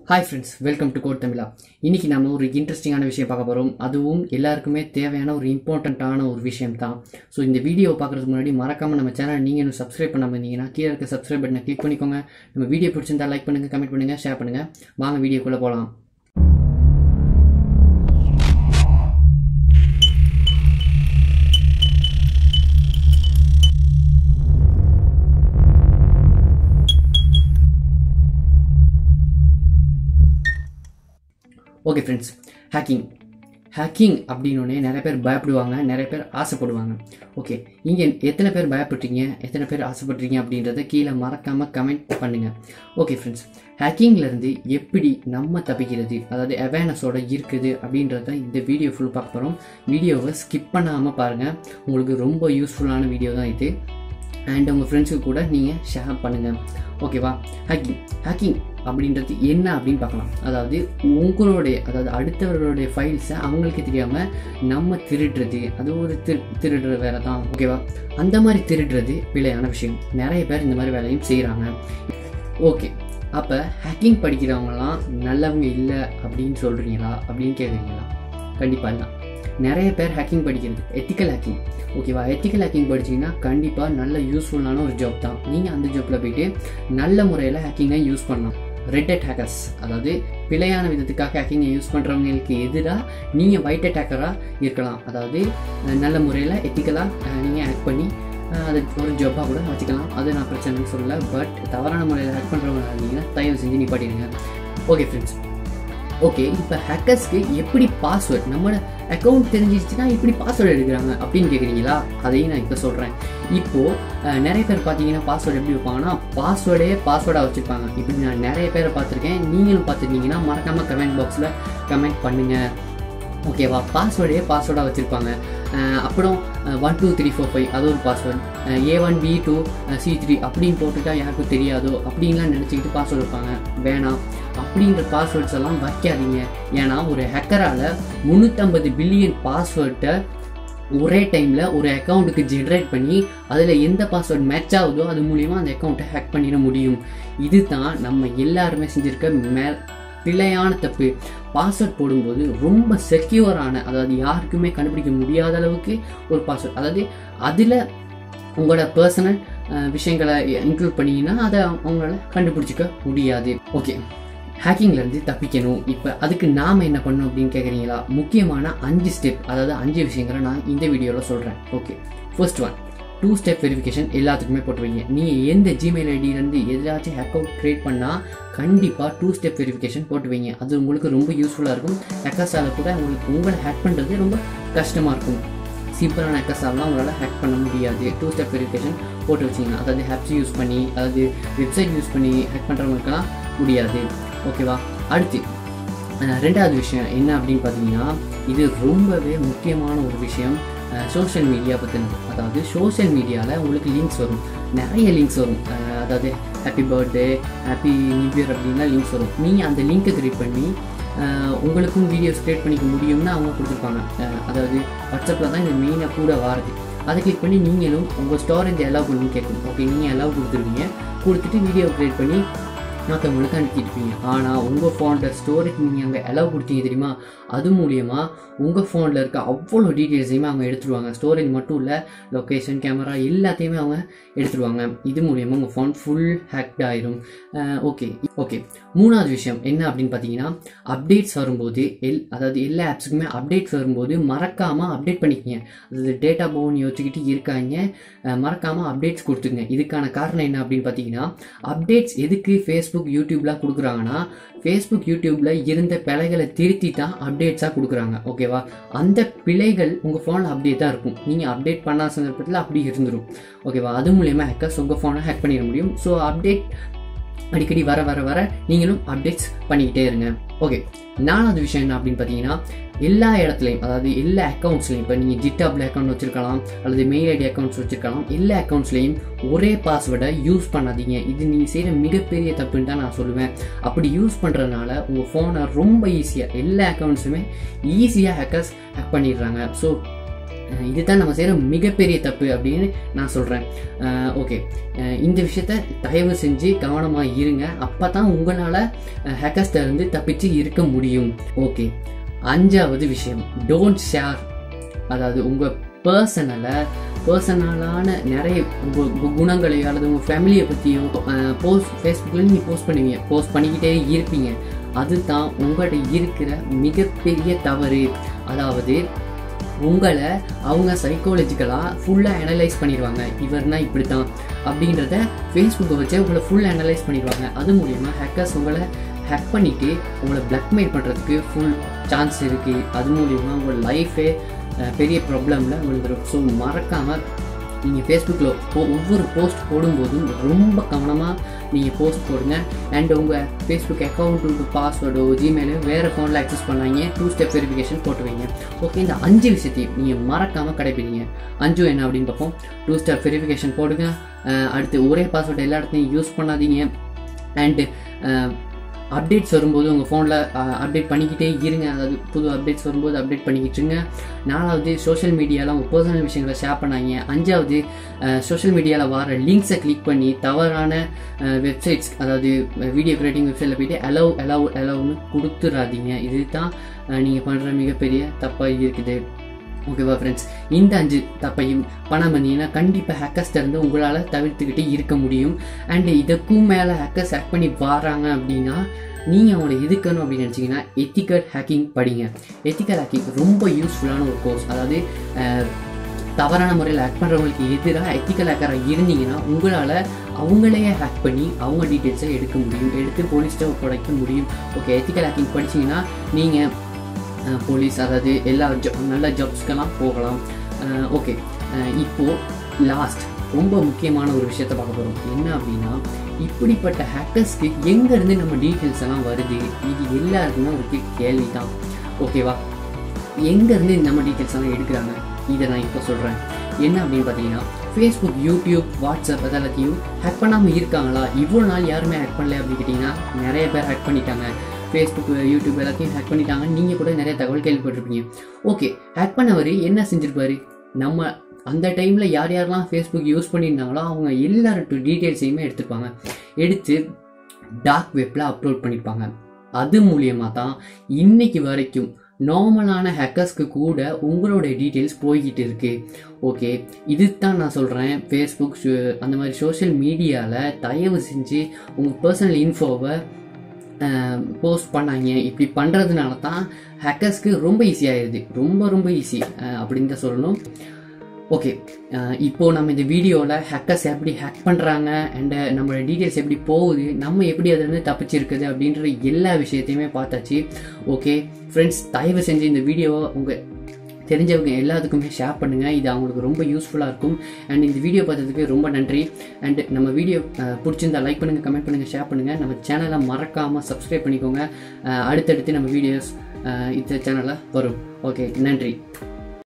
hi friends welcome to code Tamizha இன்னைக்கு நம்ம ஒரு இன்ட்ரெஸ்டிங்கான விஷயம் பார்க்க போகிறோம் அதுவும் எல்லாருக்குமே தேவையான ஒரு இம்பார்ட்டண்ட்டான ஒரு விஷயம் தான் ஸோ இந்த வீடியோ பார்க்குறதுக்கு முன்னாடி மறக்காமல் நம்ம சேனல் நீங்கள் இன்னும் சப்ஸ்கிரைப் பண்ணாமல் இருந்தீங்கன்னா கீழே இருக்க சப்ஸ்கிரைப் பட்டனை கிளிக் பண்ணிக்கோங்க நம்ம வீடியோ பிடிச்சிருந்தா லைக் பண்ணுங்கள் கமெண்ட் பண்ணுங்கள் ஷேர் பண்ணுங்கள் வாங்க வீடியோக்குள்ளே போகலாம் ஓகே ஃப்ரெண்ட்ஸ் ஹேக்கிங் ஹேக்கிங் அப்படின்னோடனே நிறைய பேர் பயப்படுவாங்க நிறைய பேர் ஆசைப்படுவாங்க ஓகே நீங்கள் எத்தனை பேர் பயப்படுறீங்க எத்தனை பேர் ஆசைப்படுறீங்க அப்படின்றத கீழே மறக்காமல் கமெண்ட் பண்ணுங்கள் ஓகே ஃப்ரெண்ட்ஸ் ஹேக்கிங்லேருந்து எப்படி நம்ம தப்பிக்கிறது அதாவது அவேர்னஸோட இருக்குது அப்படின்றத இந்த வீடியோ ஃபுல் பார்க்க போகிறோம் வீடியோவை ஸ்கிப் பண்ணாமல் பாருங்கள் உங்களுக்கு ரொம்ப யூஸ்ஃபுல்லான வீடியோ தான் இது அண்ட் உங்கள் ஃப்ரெண்ட்ஸுக்கு கூட நீங்கள் ஷேர் பண்ணுங்கள் ஓகேவா ஹேக்கிங் ஹேக்கிங் அப்படின்றது என்ன அப்படின்னு பார்க்கலாம் அதாவது உங்களுடைய அதாவது அடுத்தவர்களுடைய ஃபைல்ஸை அவங்களுக்கு தெரியாமல் நம்ம திருடுறது அது ஒரு திரு திருடுற வேலை தான் ஓகேவா அந்த மாதிரி திருடுறது பிழையான விஷயம் நிறைய பேர் இந்த மாதிரி வேலையும் செய்கிறாங்க ஓகே அப்போ ஹேக்கிங் படிக்கிறவங்கலாம் நல்லவங்க இல்லை அப்படின்னு சொல்கிறீங்களா அப்படின்னு கேட்குறீங்களா கண்டிப்பாக இல்லை நிறைய பேர் ஹேக்கிங் படிக்கிறது எத்திக்கல் ஹேக்கிங் ஓகேவா எத்திக்கல் ஹேக்கிங் படிச்சிங்கன்னா கண்டிப்பாக நல்ல யூஸ்ஃபுல்லான ஒரு ஜாப் தான் நீங்கள் அந்த ஜாப்பில் போயிட்டு நல்ல முறையில் ஹேக்கிங்கை யூஸ் பண்ணலாம் ரெட் அட் ஹேக்கர்ஸ் அதாவது பிழையான விதத்துக்காக ஹேக்கிங்கை யூஸ் பண்ணுறவங்களுக்கு எதிராக நீங்கள் ஒயிட் அட் ஹேக்கராக இருக்கலாம் அதாவது நல்ல முறையில் எத்திக்கலாக நீங்கள் ஹேக் பண்ணி அது ஒரு ஜாப்பாக கூட வச்சுக்கலாம் அது நான் பிரச்சனைன்னு சொல்லலை பட் தவறான முறையில் ஹேக் பண்ணுறவங்க இருந்தீங்கன்னா தயவு செஞ்சு நிப்பாட்டிடுங்க ஓகே ஃப்ரெண்ட்ஸ் ஓகே இப்போ ஹேக்கர்ஸ்க்கு எப்படி பாஸ்வேர்ட் நம்மளோட அக்கௌண்ட் தெரிஞ்சிருச்சுன்னா எப்படி பாஸ்வேர்டு எடுக்கிறாங்க அப்படின்னு கேட்குறீங்களா அதையும் நான் இப்போ சொல்கிறேன் இப்போது நிறைய பேர் பார்த்தீங்கன்னா பாஸ்வேர்டு எப்படி வைப்பாங்கன்னா பாஸ்வேர்டே பாஸ்வேர்டாக வச்சுருப்பாங்க இப்படி நான் நிறைய பேரை பார்த்துருக்கேன் நீங்களும் பார்த்துருந்தீங்கன்னா மறக்காமல் கமெண்ட் பாக்ஸில் கமெண்ட் பண்ணுங்கள் ஓகேவா பாஸ்வேர்டே பாஸ்வேர்டாக வச்சுருப்பாங்க அப்புறம் one two three four five அது ஒரு password A one B two C three அப்படின்னு போட்டுட்டா யாருக்கும் தெரியாதோ அப்படின்லாம் நினச்சிக்கிட்டு பாஸ்வேர்டு வைப்பாங்க வேணாம் அப்படின்ற பாஸ்வேர்ட்ஸ் எல்லாம் வைக்காதீங்க ஏன்னா ஒரு ஹேக்கரால் முந்நூற்றம்பது பில்லியன் பாஸ்வேர்ட்டை ஒரே டைமில் ஒரு அக்கௌண்ட்டுக்கு ஜென்ரேட் பண்ணி அதில் எந்த பாஸ்வேர்ட் மேட்ச் ஆகுதோ அது மூலிமா அந்த அக்கௌண்ட்டை ஹேக் பண்ணிட முடியும் இதுதான் நம்ம எல்லாருமே செஞ்சுருக்க மே பிழையான தப்பு பாஸ்வேர்ட் போடும்போது ரொம்ப செக்யூரான அதாவது யாருக்குமே கண்டுபிடிக்க முடியாத அளவுக்கு ஒரு பாஸ்வேர்ட் அதாவது அதில் உங்களோட பர்சனல் விஷயங்களை இன்க்ளூட் பண்ணிங்கன்னா அதை அவங்களால கண்டுபிடிச்சிக்க முடியாது ஓகே ஹேக்கிங்லேருந்து தப்பிக்கணும் இப்போ அதுக்கு நாம் என்ன பண்ணணும் அப்படின்னு கேட்குறீங்களா முக்கியமான அஞ்சு ஸ்டெப் அதாவது அஞ்சு விஷயங்களை நான் இந்த வீடியோவில் சொல்கிறேன் okay first one two step verification எல்லாத்துக்குமே போட்டு வைங்க நீங்கள் எந்த ஜிமெயில் ஐடியிலேருந்து எதாச்சும் அக்கௌண்ட் க்ரியேட் பண்ணால் கண்டிப்பாக டூ ஸ்டெப் வெரிஃபிகேஷன் போட்டு வைங்க அது உங்களுக்கு ரொம்ப யூஸ்ஃபுல்லாக இருக்கும் ஹேக்கர்ஸால் கூட உங்களுக்கு உங்களை ஹேக் பண்ணுறது ரொம்ப கஷ்டமாக இருக்கும் சிம்பிளான ஹேக்கர்ஸாலாம் உங்களால் ஹேக் பண்ண முடியாது டூ ஸ்டெப் வெரிஃபிகேஷன் போட்டு வச்சிங்கன்னா அதாவது ஹேப்ஸ் யூஸ் பண்ணி அதாவது வெப்சைட் யூஸ் பண்ணி ஹேக் பண்ணுறவங்களுக்கெல்லாம் முடியாது ஓகேவா அடுத்து ரெண்டாவது விஷயம் என்ன அப்படின்னு பார்த்தீங்கன்னா இது ரொம்பவே முக்கியமான ஒரு விஷயம் சோஷியல் மீடியா பற்றினது அதாவது சோஷியல் மீடியாவில் உங்களுக்கு லிங்க்ஸ் வரும் நிறைய லிங்க்ஸ் வரும் அதாவது happy birthday happy new year அப்படின்லாம் லிங்க்ஸ் வரும் நீங்கள் அந்த லிங்க்கை கிரியேட் பண்ணி உங்களுக்கும் வீடியோஸ் க்ரியேட் பண்ணிக்க முடியும்னு அவங்க கொடுத்துருப்பாங்க அதாவது வாட்ஸ்அப்பில் தான் இந்த மெயினாக கூட வாருது அதை கிளிக் பண்ணி நீங்களும் உங்கள் ஸ்டோரேஜ் எல்லாம் கொடுன்னு கேட்கணும் ஓகே நீங்கள் எல்லாம் கொடுத்துருவீங்க கொடுத்துட்டு வீடியோ க்ரியேட் பண்ணி மற்றவங்களுக்கு அனுப்பிட்டுருப்பீங்க ஆனால் உங்கள் ஃபோனில் ஸ்டோரேஜ் நீங்கள் அங்கே அலோவ் கொடுத்தீங்க தெரியுமா அது மூலியமாக உங்கள் ஃபோனில் இருக்க அவ்வளோ டீட்டெயில்ஸையுமே அவங்க எடுத்துருவாங்க ஸ்டோரேஜ் மட்டும் இல்லை லொக்கேஷன் கேமரா எல்லாத்தையுமே அவங்க எடுத்துருவாங்க இது மூலியமாக உங்கள் ஃபோன் ஃபுல் ஹேக்ட் ஆயிரும் ஓகே ஓகே மூணாவது விஷயம் என்ன அப்படின்னு பார்த்தீங்கன்னா அப்டேட்ஸ் வரும்போது எல் அதாவது எல்லா ஆப்ஸுக்குமே அப்டேட்ஸ் வரும்போது மறக்காமல் அப்டேட் பண்ணிக்கங்க அதாவது டேட்டா போன் யோசிச்சுக்கிட்டு இருக்காங்க மறக்காமல் அப்டேட்ஸ் கொடுத்துங்க இதுக்கான காரணம் என்ன அப்படின்னு பார்த்தீங்கன்னா அப்டேட்ஸ் எதுக்கு ஃபேஸ்புக் யூடியூப்லாம் கொடுக்குறாங்கன்னா ஃபேஸ்புக் யூடியூப்பில் இருந்த பிழைகளை திருத்தி தான் அப்டேட்ஸாக கொடுக்குறாங்க ஓகேவா அந்த பிழைகள் உங்கள் ஃபோனில் அப்படியே தான் இருக்கும் நீங்கள் அப்டேட் பண்ணாத சந்தர்ப்பத்தில் அப்படி இருந்துடும் ஓகேவா அது மூலயமா ஹேக்கர்ஸ் உங்கள் ஃபோனை ஹேக் பண்ணிட முடியும் ஸோ அப்டேட் அடிக்கடி வர வர வர நீங்களும் அப்டேட்ஸ் பண்ணிக்கிட்டே இருங்க ஓகே நாலாவது விஷயம் என்ன அப்படின்னு பார்த்தீங்கன்னா எல்லா இடத்துலையும் அதாவது எல்லா அக்கௌண்ட்ஸ்லையும் இப்போ நீங்கள் ஜிட்டாப்ல அக்கௌண்ட் வச்சிருக்கலாம் அல்லது மெயில் ஐடி அக்கௌண்ட்ஸ் வச்சிருக்கலாம் எல்லா அக்கௌண்ட்ஸ்லையும் ஒரே பாஸ்வேர்டை யூஸ் பண்ணாதீங்க இது நீங்கள் செய்கிற மிகப்பெரிய தப்புன்னு தான் நான் சொல்லுவேன் அப்படி யூஸ் பண்ணுறதுனால உங்கள் ஃபோனை ரொம்ப ஈஸியாக எல்லா அக்கௌண்ட்ஸுமே ஈஸியாக ஹேக்கர்ஸ் ஹேக் பண்ணிடுறாங்க ஸோ அஹ் இதுதான் நம்ம செய்கிற மிகப்பெரிய தப்பு அப்படின்னு நான் சொல்கிறேன் ஓகே இந்த விஷயத்த தயவு செஞ்சு கவனமாக இருங்க அப்போ தான் உங்களால் ஹேக்கர்ஸ்ட இருந்து தப்பிச்சு இருக்க முடியும் ஓகே அஞ்சாவது விஷயம் டோன்ட் ஷேர் அதாவது உங்கள் பர்சனலை பர்சனலான நிறைய உங்க உங்க குணங்களையோ அல்லது உங்கள் ஃபேமிலியை பற்றியோ போஸ்ட் ஃபேஸ்புக்கில் நீங்கள் போஸ்ட் பண்ணுவீங்க போஸ்ட் பண்ணிக்கிட்டே இருப்பீங்க அதுதான் உங்கள்கிட்ட இருக்கிற மிகப்பெரிய தவறு அதாவது உங்களை அவங்க சைக்காலஜிக்கலாக ஃபுல்லாக அனலைஸ் பண்ணிடுவாங்க இவர்னா இப்படி தான் அப்படின்றத ஃபேஸ்புக்கை வச்சு உங்களை ஃபுல் அனலைஸ் பண்ணிடுவாங்க அது மூலியமாக ஹேக்கர்ஸ் உங்களை ஹேக் பண்ணிவிட்டு உங்களை பிளாக்மெயில் பண்ணுறதுக்கு ஃபுல் சான்ஸ் இருக்குது அது மூலியமாக உங்கள் லைஃபே பெரிய ப்ராப்ளமில் விழுந்துடும் ஸோ மறக்காமல் நீங்கள் ஃபேஸ்புக்கில் போ ஒவ்வொரு போஸ்ட் போடும்போதும் ரொம்ப கவனமாக நீங்கள் போஸ்ட் போடுங்க அண்ட் உங்கள் ஃபேஸ்புக் அக்கௌண்ட்டு பாஸ்வேர்டோ ஜிமெயிலோ வேறு ஃபோனில் அக்சஸ் பண்ணாங்க டூ ஸ்டெப் வெரிஃபிகேஷன் போட்டு வைங்க ஓகே இந்த அஞ்சு விஷயத்தையும் நீங்கள் மறக்காமல் கடைப்பிடிங்க அஞ்சு என்ன அப்படின்னு பார்ப்போம் டூ ஸ்டெப் வெரிஃபிகேஷன் போடுங்க அஹ் அடுத்து ஒரே பாஸ்வேர்டு எல்லா இடத்துலையும் யூஸ் பண்ணாதீங்க அண்டு அப்டேட்ஸ் வரும்போது உங்கள் ஃபோனில் அப்டேட் பண்ணிக்கிட்டே இருங்க அதாவது புது அப்டேட்ஸ் வரும்போது அப்டேட் பண்ணிக்கிட்டு இருங்க நாலாவது சோஷியல் மீடியாவில் உங்கள் பர்சனல் விஷயங்களை ஷேர் பண்ணாங்க அஞ்சாவது சோஷியல் மீடியாவில் வர லிங்க்ஸை கிளிக் பண்ணி தவறான வெப்சைட்ஸ் அதாவது வீடியோ கிரியேட்டிங் வெப்சைட்டில் போயிட்டு அலவ் அலவ் அலவ்னு கொடுத்துடாதீங்க இது தான் நீங்கள் பண்ணுற மிகப்பெரிய தப்பாக இருக்குது ஓகேவா ஃப்ரெண்ட்ஸ் இந்த அஞ்சு தப்பையும் பணம் பண்ணீங்கன்னா கண்டிப்பாக ஹேக்கர்ஸ்ட இருந்து உங்களால் தவிர்த்துக்கிட்டு இருக்க முடியும் அண்ட் இதுக்கும் மேலே ஹேக்கர்ஸ் ஹேக் பண்ணி வராங்க அப்படின்னா நீங்கள் அவங்கள எதுக்கணும் அப்படின்னு நினச்சிங்கன்னா எத்திக்கல் ஹேக்கிங் படிங்க எத்திக்கல் ஹேக்கிங் ரொம்ப யூஸ்ஃபுல்லான ஒரு கோர்ஸ் அதாவது அஹ், தவறான முறையில் ஹேக் பண்ணுறவங்களுக்கு எதிராக எத்திக்கல் ஹேக்கராக இருந்தீங்கன்னா உங்களால் அவங்களையே ஹேக் பண்ணி அவங்க டீட்டெயில்ஸை எடுக்க முடியும் எடுத்து போலீஸ்கிட்ட ஒப்படைக்க முடியும் ஓகே எத்திக்கல் ஹேக்கிங் படிச்சீங்கன்னா நீங்கள் போலீஸ் அதாவது எல்லா ஜா நல்ல ஜாப்ஸ்க்கெல்லாம் போகலாம் ஓகே இப்போது லாஸ்ட் ரொம்ப முக்கியமான ஒரு விஷயத்தை பார்க்க போகிறோம் என்ன அப்படின்னா இப்படிப்பட்ட ஹேக்கர்ஸ்க்கு எங்கேருந்து நம்ம டீட்டெயில்ஸ் எல்லாம் வருது இது எல்லாருக்குமே ஒரு கேள்வி தான் ஓகேவா எங்கேருந்து நம்ம டீட்டெயில்ஸ் எல்லாம் எடுக்கிறாங்க இதை நான் இப்போ சொல்கிறேன் என்ன அப்படின்னு பார்த்தீங்கன்னா ஃபேஸ்புக் யூடியூப் வாட்ஸ்அப் அதெல்லாத்தையும் ஹேக் பண்ணாமல் இருக்காங்களா இவ்வளோ நாள் யாருமே ஹேக் பண்ணல அப்படின்னு கேட்டிங்கன்னா நிறைய பேர் ஹேக் பண்ணிட்டாங்க ஃபேஸ்புக் யூடியூப் எல்லாத்தையும் ஹேக் பண்ணிட்டாங்க நீங்கள் கூட நிறைய தகவல் கேள்விப்பட்டிருப்பீங்க ஓகே ஹேக் பண்ணவர் என்ன செஞ்சிருப்பாரு நம்ம அந்த டைமில் யார் யாரெல்லாம் ஃபேஸ்புக் யூஸ் பண்ணியிருந்தாங்களோ அவங்க எல்லாரோட டீட்டெயில்ஸையுமே எடுத்துப்பாங்க எடுத்து டார்க் வெப்பில் அப்லோட் பண்ணியிருப்பாங்க அது மூலியமாக தான் இன்னைக்கு வரைக்கும் நார்மலான ஹேக்கர்ஸ்க்கு கூட உங்களோட டீட்டெயில்ஸ் போய்கிட்டு இருக்கு ஓகே இது தான் நான் சொல்கிறேன் ஃபேஸ்புக் அந்த மாதிரி சோஷியல் மீடியாவில் தயவு செஞ்சு உங்கள் பர்சனல் இன்ஃபோவை போஸ்ட் பண்ணாங்க இப்படி பண்ணுறதுனால தான் ஹேக்கர்ஸ்க்கு ரொம்ப ஈஸியாகிடுது ரொம்ப ரொம்ப ஈஸி அப்படின்னு தான் சொல்லணும் ஓகே இப்போது நம்ம இந்த வீடியோவில் ஹேக்கர்ஸ் எப்படி ஹேக் பண்ணுறாங்க அண்ட் நம்மளோட டீட்டெயில்ஸ் எப்படி போகுது நம்ம எப்படி அதுலேருந்து தப்பிச்சிருக்குது அப்படின்ற எல்லா விஷயத்தையுமே பார்த்தாச்சு ஓகே ஃப்ரெண்ட்ஸ் தயவு செஞ்சு இந்த வீடியோவை உங்கள் தெரிஞ்சவங்க எல்லாத்துக்குமே ஷேர் பண்ணுங்கள் இது அவங்களுக்கு ரொம்ப யூஸ்ஃபுல்லாக இருக்கும் அண்ட் இந்த வீடியோ பார்த்ததுக்கு ரொம்ப நன்றி அண்ட் நம்ம வீடியோ பிடிச்சிருந்தா லைக் பண்ணுங்கள் கமெண்ட் பண்ணுங்கள் ஷேர் பண்ணுங்கள் நம்ம சேனலை மறக்காமல் சப்ஸ்கிரைப் பண்ணிக்கோங்க அஹ் அடுத்தடுத்து நம்ம வீடியோஸ் இந்த சேனலில் வரும் ஓகே நன்றி